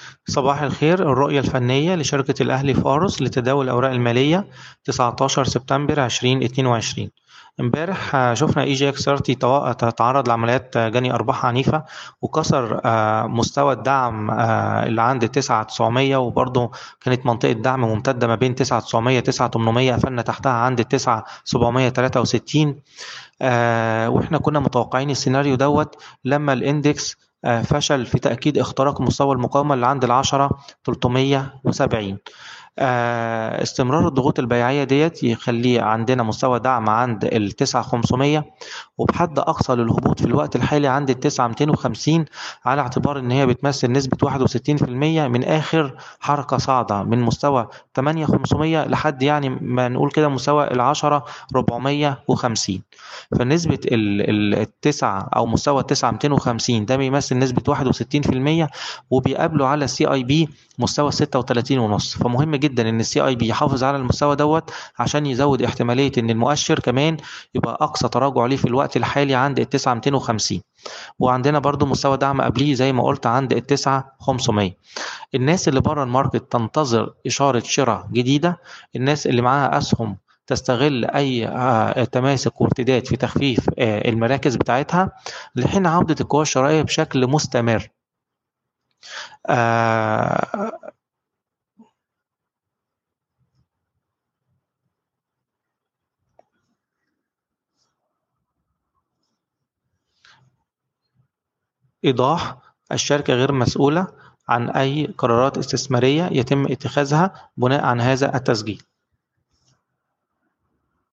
صباح الخير الرؤية الفنية لشركة الأهلي فارس لتداول الأوراق المالية 19 سبتمبر 2022 امبارح آه، شفنا اي جي اكس 30 تو- تتعرض لعمليات آه، جني ارباح عنيفه وكسر آه، مستوى الدعم آه، اللي عند 9900 وبرضه كانت منطقه دعم ممتده ما بين 9900 9800 قفلنا تحتها عند 9763 آه، واحنا كنا متوقعين السيناريو دوت لما الاندكس آه، فشل في تأكيد اختراق مستوى المقاومة اللي عند العشرة 370 آه، استمرار الضغوط البيعية ديت يخليه عندنا مستوى دعم عند التسعة 500 وبحد أقصى للهبوط في الوقت الحالي عند التسعة 250 على اعتبار إن هي بتمثل نسبة 61% من آخر حركة صاعدة من مستوى 8 500 لحد يعني ما نقول كده مستوى العشرة 450 فنسبة ال- ال- التسعة أو مستوى التسعة 250 ده بيمثل نسبة 61% وبيقابله على السي اي بي مستوى 36 ونص فمهم جدا ان السي اي بي يحافظ على المستوى دوت عشان يزود احتمالية ان المؤشر كمان يبقى اقصى تراجع ليه في الوقت الحالي عند التسعة 250 وعندنا برضو مستوى دعم قبليه زي ما قلت عند التسعة 500 الناس اللي بره الماركت تنتظر إشارة شراء جديدة الناس اللي معاها أسهم تستغل أي آه، تماسك وارتداد في تخفيف آه، المراكز بتاعتها لحين عودة القوى الشرائية بشكل مستمر آه، إيضاح الشركة غير مسؤولة عن أي قرارات استثمارية يتم اتخاذها بناء عن هذا التسجيل